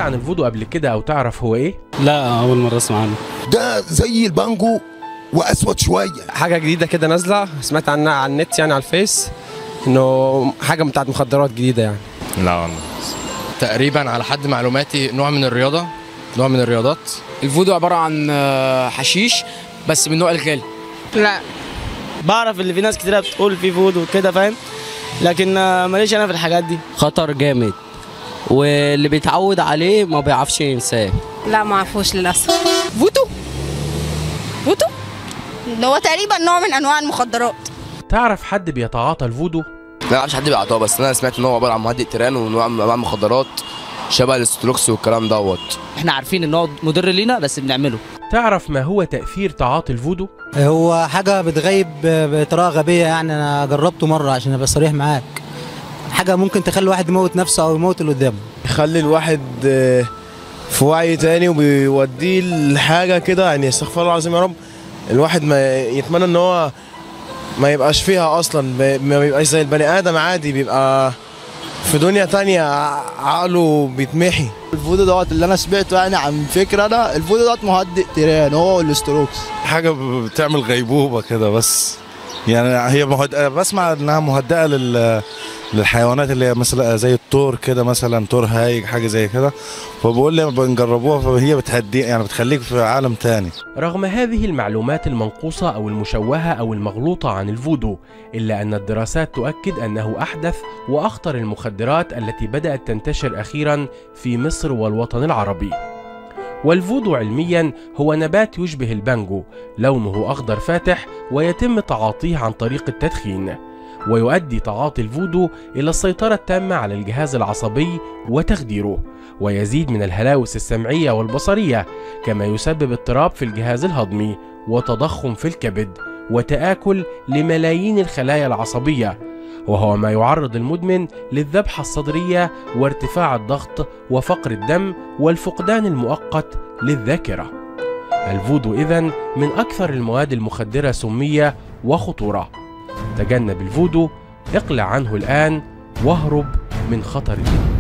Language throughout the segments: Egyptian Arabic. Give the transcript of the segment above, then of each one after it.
عن الفودو قبل كده او تعرف هو ايه لا اول مره اسمع عنه ده زي البانجو واسود شويه حاجه جديده كده نازله سمعت عنها على النت يعني على الفيس انه حاجه بتاعت مخدرات جديده يعني لا والله تقريبا على حد معلوماتي نوع من الرياضه نوع من الرياضات الفودو عباره عن آه، حشيش بس من نوع الغالي لا بعرف اللي في ناس كتيرة بتقول في فودو وكده فاهم لكن آه، ماليش انا في الحاجات دي خطر جامد واللي بيتعود عليه ما بيعرفش ينساه لا ما اعرفوش للاسف فوتو فوتو ده هو تقريبا نوع من انواع المخدرات تعرف حد بيتعاطى الفودو ما اعرفش حد بيعطاه بس انا سمعت ان هو عباره عن مهدئ تيران ونوع من انواع المخدرات شبه الاستروكس والكلام دوت احنا عارفين ان هو مضر لينا بس بنعمله تعرف ما هو تأثير تعاطي الفودو هو حاجة بتغيب بطريقة غبية يعني أنا جربته مرة عشان أبقى صريح معاك حاجة ممكن تخلي الواحد يموت نفسه أو يموت اللي قدامه يخلي الواحد آه، في وعي تاني وبيوديه لحاجة كده يعني استغفر الله العظيم يا رب الواحد ما يتمنى ان هو ما يبقاش فيها اصلا ب- ما بيبقاش زي البني ادم عادي بيبقى في دنيا تانية ع- عقله بيتمحي الفودو دوت اللي انا سمعته يعني عن فكره انا الفودو دوت مهدئ تيران هو والاستروكس حاجة بتعمل غيبوبة كده بس يعني هي مهد... بسمع انها مهدئة لل... للحيوانات اللي هي مثلا زي التور كده مثلا تور هايج حاجة زي كده فبقول لي بنجربوها فهي بتهدي يعني بتخليك في عالم تاني رغم هذه المعلومات المنقوصة أو المشوهة أو المغلوطة عن الفودو إلا أن الدراسات تؤكد أنه أحدث وأخطر المخدرات التي بدأت تنتشر أخيرا في مصر والوطن العربي والفودو علميا هو نبات يشبه البانجو لونه أخضر فاتح ويتم تعاطيه عن طريق التدخين ويؤدي تعاطي الفودو إلى السيطرة التامة على الجهاز العصبي وتخديره ويزيد من الهلاوس السمعية والبصرية كما يسبب اضطراب في الجهاز الهضمي وتضخم في الكبد وتآكل لملايين الخلايا العصبية وهو ما يعرض المدمن للذبحة الصدرية وارتفاع الضغط وفقر الدم والفقدان المؤقت للذاكرة الفودو إذن من أكثر المواد المخدرة سمية وخطورة تجنب الفودو اقلع عنه الآن واهرب من خطر الدين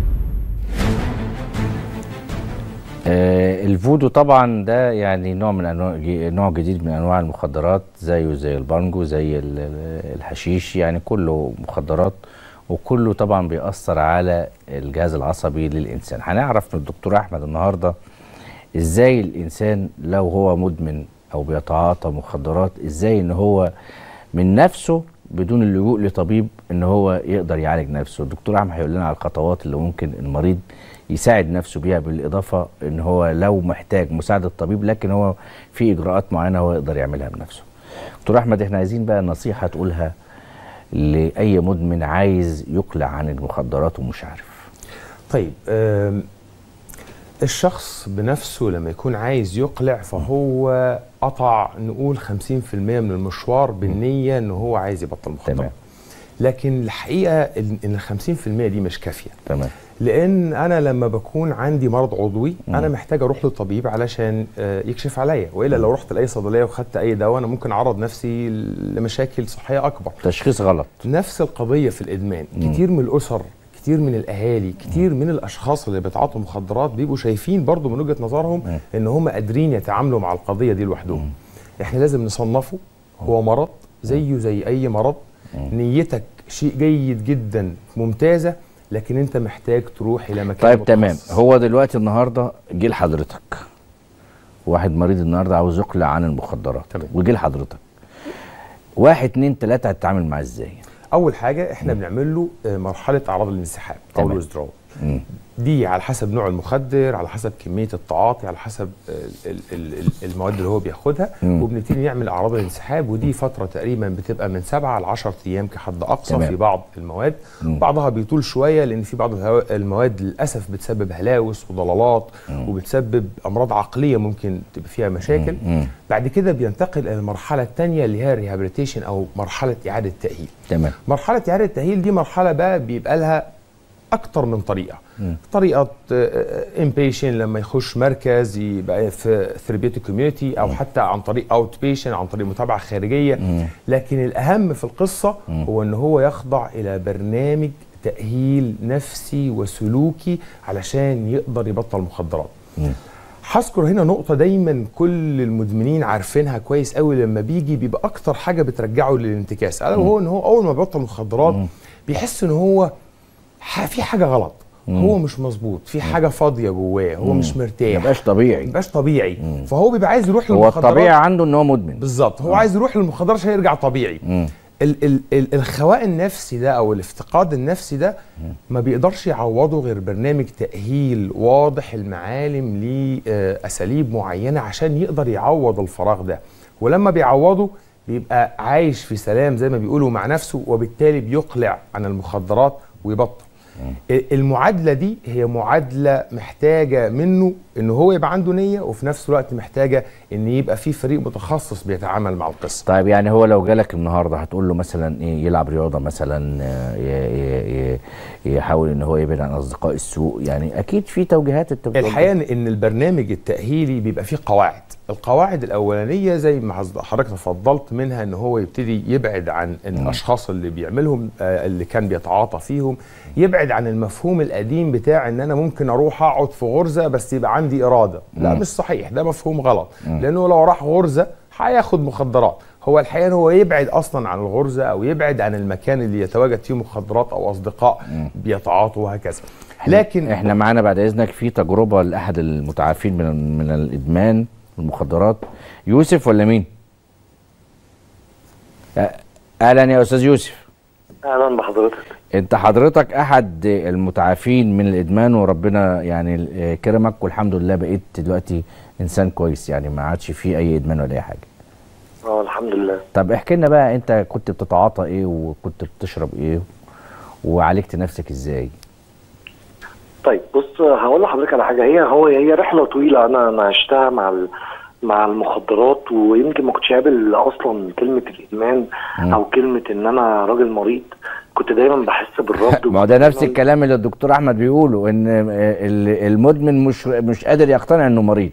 آه، الفودو طبعا ده يعني نوع من انواع جي- نوع جديد من انواع المخدرات زيه زي البانجو زي ال- ال- الحشيش يعني كله مخدرات وكله طبعا بيأثر على الجهاز العصبي للإنسان هنعرف من الدكتور أحمد النهاردة إزاي الإنسان لو هو مدمن أو بيتعاطى مخدرات إزاي إن هو من نفسه بدون اللجوء لطبيب إن هو يقدر يعالج نفسه الدكتور أحمد هيقول لنا على الخطوات اللي ممكن المريض يساعد نفسه بيها بالإضافة إن هو لو محتاج مساعدة طبيب لكن هو في إجراءات معينة هو يقدر يعملها بنفسه دكتور أحمد إحنا عايزين بقى نصيحة تقولها لأي مدمن عايز يقلع عن المخدرات ومش عارف طيب آم، الشخص بنفسه لما يكون عايز يقلع فهو قطع نقول 50% من المشوار بالنية ان هو عايز يبطل مخدرات تمام. لكن الحقيقة ان إن ال 50% دي مش كافية تمام لان انا لما بكون عندي مرض عضوي انا محتاج اروح للطبيب علشان آه، يكشف عليا والا لو رحت لاي صيدليه وخدت اي دواء انا ممكن اعرض نفسي لمشاكل صحيه اكبر تشخيص غلط نفس القضيه في الادمان مم. كتير من الاسر كتير من الاهالي كتير من الاشخاص اللي بيتعاطوا مخدرات بيبقوا شايفين برضو من وجهه نظرهم ان هم قادرين يتعاملوا مع القضيه دي لوحدهم احنا لازم نصنفه هو مرض زيه زي اي مرض نيتك شيء جيد جدا ممتازه لكن انت محتاج تروح الى مكان طيب تمام متخصص. هو دلوقتي النهارده جه لحضرتك واحد مريض النهارده عاوز يقلع عن المخدرات تمام. وجه لحضرتك واحد اتنين تلاته هتتعامل معاه ازاي؟ اول حاجه احنا بنعمل له آه، مرحله اعراض الانسحاب او تمام. الويزدرو مم. دي على حسب نوع المخدر على حسب كميه التعاطي على حسب ال- ال- ال- ال- المواد اللي هو بياخدها مم. وبنبتدي نعمل اعراض الانسحاب ودي فتره تقريبا بتبقى من 7 ل 10 ايام كحد اقصى تمام. في بعض المواد مم. بعضها بيطول شويه لان في بعض الهوا- المواد للاسف بتسبب هلاوس وضلالات وبتسبب امراض عقليه ممكن تبقى فيها مشاكل مم. بعد كده بينتقل الى المرحله الثانيه اللي هي الريهابيليتيشن او مرحله اعاده تاهيل تمام مرحله اعاده التاهيل دي مرحله بقى بيبقى لها اكتر من طريقه مم. طريقه امبيشن لما يخش مركز يبقى في ثيرابيوتيك كوميونتي او حتى عن طريق اوت بيشن عن طريق متابعه خارجيه مم. لكن الاهم في القصه مم. هو ان هو يخضع الى برنامج تاهيل نفسي وسلوكي علشان يقدر يبطل مخدرات هذكر هنا نقطة دايما كل المدمنين عارفينها كويس قوي لما بيجي بيبقى أكتر حاجة بترجعه للانتكاس ألا وهو إن هو أول ما بيبطل مخدرات بيحس إن هو ح- في حاجة غلط هو مش مظبوط في حاجة فاضية جواه هو مش مرتاح مبقاش طبيعي مبقاش طبيعي فهو بيبقى عايز يروح هو للمخدرات الطبيعي عنده ان هو مدمن بالظبط هو عايز يروح للمخدرات عشان يرجع طبيعي ال ال ال الخواء النفسي ده او الافتقاد النفسي ده ما بيقدرش يعوضه غير برنامج تأهيل واضح المعالم لأساليب معينة عشان يقدر يعوض الفراغ ده ولما بيعوضه بيبقى عايش في سلام زي ما بيقولوا مع نفسه وبالتالي بيقلع عن المخدرات ويبطل المعادلة دي هي معادلة محتاجة منه ان هو يبقى عنده نية وفي نفس الوقت محتاجة ان يبقى في فريق متخصص بيتعامل مع القصة طيب يعني هو لو جالك النهارده هتقول له مثلا ايه يلعب رياضه مثلا آه، ي- ي- ي- يحاول ان هو يبعد عن اصدقاء السوء يعني اكيد في توجيهات انت بتقولها. الحقيقه إن- ان البرنامج التاهيلي بيبقى فيه قواعد القواعد الاولانيه زي ما حض- حضرتك تفضلت منها ان هو يبتدي يبعد عن الاشخاص اللي بيعملهم آه، اللي كان بيتعاطى فيهم يبعد عن المفهوم القديم بتاع ان انا ممكن اروح اقعد في غرزه بس يبقى عندي اراده لا مم. مش صحيح ده مفهوم غلط لانه لو راح غرزه هياخد مخدرات هو الحقيقه إن هو يبعد اصلا عن الغرزه او يبعد عن المكان اللي يتواجد فيه مخدرات او اصدقاء بيتعاطوا وهكذا لكن احنا معانا بعد اذنك في تجربه لاحد المتعافين من من الادمان المخدرات يوسف ولا مين؟ أ- اهلا يا استاذ يوسف اهلا بحضرتك انت حضرتك احد المتعافين من الادمان وربنا يعني آه، كرمك والحمد لله بقيت دلوقتي انسان كويس يعني ما عادش فيه اي ادمان ولا اي حاجه اه الحمد لله طب احكي لنا بقى انت كنت بتتعاطى ايه وكنت بتشرب ايه وعالجت نفسك ازاي طيب بص هقول لحضرتك على حاجه هي هو هي رحله طويله انا انا عشتها مع ال- مع المخدرات ويمكن ما كنتش قابل اصلا كلمه الادمان او كلمه ان انا راجل مريض كنت دايما بحس بالرفض ما هو ده نفس الكلام اللي الدكتور احمد بيقوله ان آه، ال- المدمن مش مش قادر يقتنع انه مريض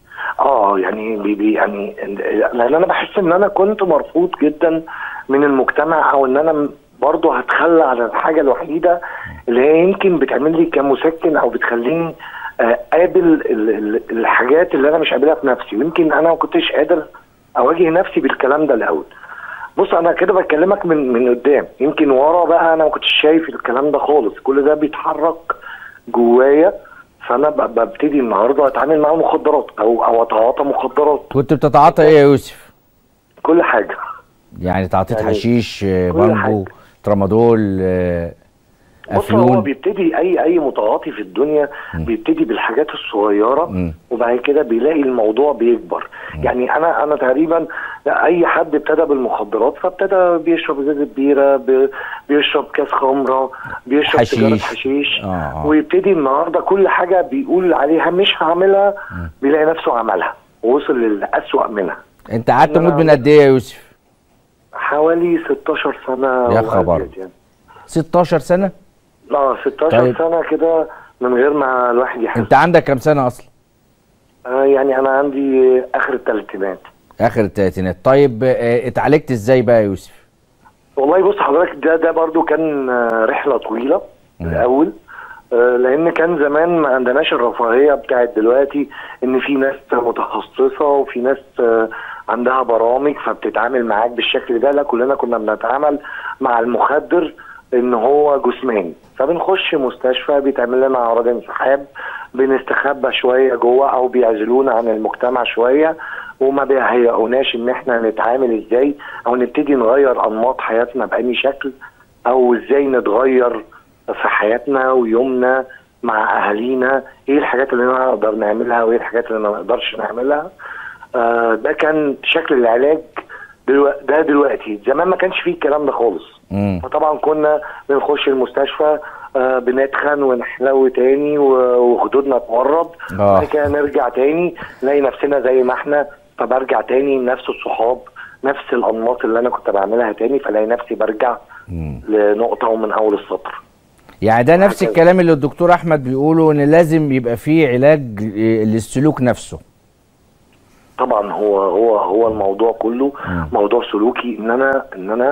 اه يعني بي بي يعني لان انا بحس ان انا كنت مرفوض جدا من المجتمع او ان انا م- برضه هتخلى عن الحاجه الوحيده اللي هي يمكن بتعمل لي كمسكن او بتخليني آه، قابل ال- ال- الحاجات اللي انا مش قابلها في نفسي ويمكن انا ما كنتش قادر اواجه نفسي بالكلام ده الاول بص انا كده بكلمك من من قدام يمكن ورا بقى انا ما كنتش شايف الكلام ده خالص كل ده بيتحرك جوايا فانا ب- ببتدي النهارده اتعامل مع مخدرات او او اتعاطى مخدرات كنت بتتعاطى ايه يا يوسف كل حاجه يعني تعاطيت يعني حشيش آه، كل بانجو ترامادول آه، بص هو افيون بيبتدي اي اي متعاطي في الدنيا بيبتدي بالحاجات الصغيره وبعد كده بيلاقي الموضوع بيكبر يعني انا انا تقريبا اي حد ابتدى بالمخدرات فابتدى بيشرب ازازه بيره ب- بيشرب كاس خمره بيشرب حشيش. سيجاره حشيش آه، آه. ويبتدي النهارده كل حاجه بيقول عليها مش هعملها بيلاقي نفسه عملها ووصل للأسوأ منها انت قعدت إن أنا مدمن قد ايه يا يوسف حوالي 16 سنه يا وأزيد خبر. يعني 16 سنه اه 16 طيب. سنه كده من غير ما الواحد يحس انت عندك كام سنه اصلا آه يعني انا عندي اخر الثلاثينات اخر الثلاثينات طيب آه، اتعالجت ازاي بقى يا يوسف والله بص حضرتك ده ده برضو كان آه، رحله طويله الاول آه، لان كان زمان ما عندناش الرفاهيه بتاعت دلوقتي ان في ناس متخصصه وفي ناس آه، عندها برامج فبتتعامل معاك بالشكل ده لا كلنا كنا بنتعامل مع المخدر ان هو جسماني فبنخش مستشفى بيتعمل لنا اعراض انسحاب بنستخبى شويه جوه او بيعزلونا عن المجتمع شويه وما بيهيئوناش ان احنا نتعامل ازاي او نبتدي نغير انماط حياتنا بأي شكل او ازاي نتغير في حياتنا ويومنا مع اهالينا ايه الحاجات اللي نقدر نعملها وايه الحاجات اللي ما نقدرش نعملها آه ده كان شكل العلاج دلو... ده دلوقتي زمان ما كانش فيه الكلام ده خالص مم. فطبعا كنا بنخش المستشفى آه بنتخن ونحلو تاني و- وخدودنا تورد آه. بعد كده نرجع تاني نلاقي نفسنا زي ما احنا فبرجع تاني نفس الصحاب نفس الانماط اللي انا كنت بعملها تاني فلاقي نفسي برجع لنقطه ومن اول السطر يعني ده نفس وهكذا. الكلام اللي الدكتور احمد بيقوله ان لازم يبقى فيه علاج آه، للسلوك نفسه طبعا هو هو هو الموضوع كله موضوع سلوكي ان انا ان انا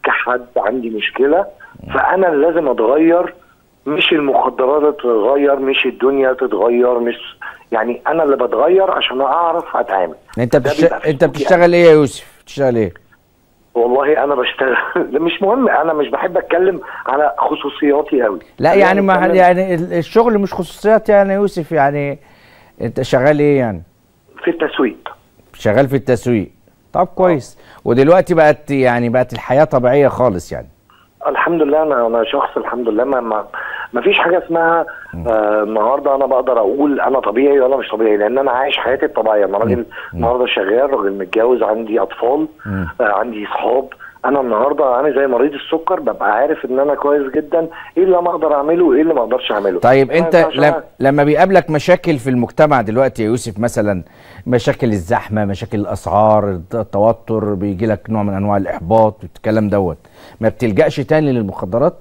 كحد عندي مشكله فانا اللي لازم اتغير مش المخدرات تتغير مش الدنيا تتغير مش يعني انا اللي بتغير عشان اعرف اتعامل انت ده بتش... بيبقى في انت سلوكي بتشتغل ايه يا يوسف بتشتغل ايه والله انا بشتغل مش مهم انا مش بحب اتكلم على خصوصياتي قوي لا يعني ما نتكلم يعني ال- الشغل مش خصوصيات يعني يا يوسف يعني انت شغال ايه يعني في التسويق شغال في التسويق طب كويس ودلوقتي بقت يعني بقت الحياة طبيعية خالص يعني الحمد لله انا انا شخص الحمد لله ما ما, ما فيش حاجه اسمها آه النهارده انا بقدر اقول انا طبيعي ولا مش طبيعي لان انا عايش حياتي الطبيعيه انا راجل النهارده شغال راجل متجوز عندي اطفال آه عندي اصحاب انا النهارده انا زي مريض السكر ببقى عارف ان انا كويس جدا ايه اللي انا اقدر اعمله وايه اللي ما اقدرش اعمله طيب ما انت ينفعش لم أنا- لما بيقابلك مشاكل في المجتمع دلوقتي يا يوسف مثلا مشاكل الزحمه مشاكل الاسعار الت- التوتر بيجي لك نوع من انواع الاحباط الكلام دوت ما بتلجاش تاني للمخدرات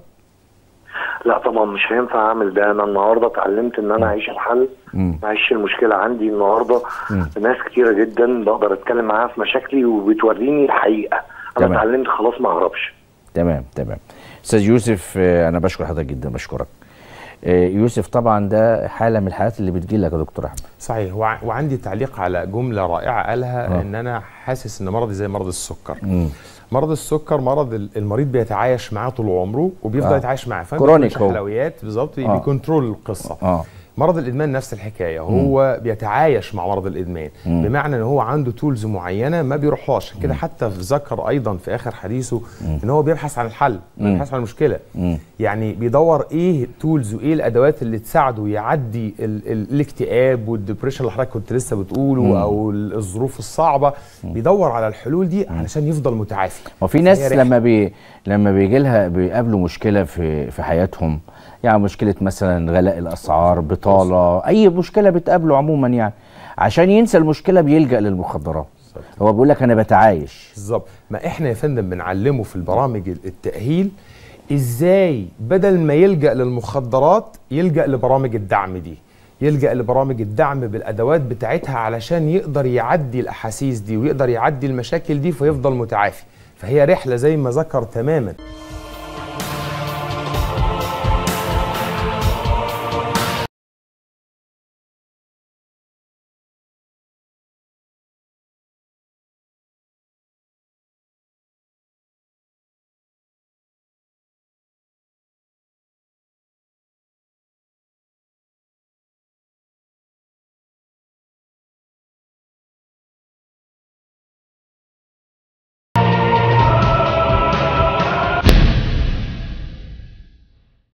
لا طبعا مش هينفع اعمل ده انا النهارده اتعلمت ان انا اعيش الحل مم. ما اعيش المشكله عندي النهارده مم. ناس كتيره جدا بقدر اتكلم معاها في مشاكلي وبتوريني الحقيقه انا تمام. اتعلمت خلاص ما اهربش تمام تمام استاذ يوسف آه، انا بشكر حضرتك جدا بشكرك آه، يوسف طبعا ده حاله من الحالات اللي بتجي لك يا دكتور احمد صحيح وع- وعندي تعليق على جمله رائعه قالها آه. ان انا حاسس ان مرضي زي مرض السكر مم. مرض السكر مرض ال- المريض بيتعايش معاه طول عمره وبيفضل آه. يتعايش معاه فما كرونيك بياكلش هو. حلويات بالظبط آه. بيكنترول القصه اه مرض الادمان نفس الحكايه هو بيتعايش مع مرض الادمان مم. بمعنى ان هو عنده تولز معينه ما بيروحهاش عشان كده حتى في ذكر ايضا في اخر حديثه ان هو بيبحث عن الحل مم. بيبحث عن المشكله مم. يعني بيدور ايه التولز وايه الادوات اللي تساعده يعدي ال ال الاكتئاب والدبريشن اللي حضرتك كنت لسه بتقوله مم. او ال- الظروف الصعبه بيدور على الحلول دي علشان يفضل متعافي وفي هي ناس رحلة. لما بي لما بيجي لها بيقابلوا مشكله في في حياتهم يعني مشكله مثلا غلاء الاسعار بطاله اي مشكله بتقابله عموما يعني عشان ينسى المشكله بيلجا للمخدرات هو بيقول لك انا بتعايش بالظبط ما احنا يا فندم بنعلمه في البرامج التأهيل ازاي بدل ما يلجأ للمخدرات يلجأ لبرامج الدعم دي يلجأ لبرامج الدعم بالادوات بتاعتها علشان يقدر يعدي الاحاسيس دي ويقدر يعدي المشاكل دي فيفضل متعافي فهي رحلة زي ما ذكر تماما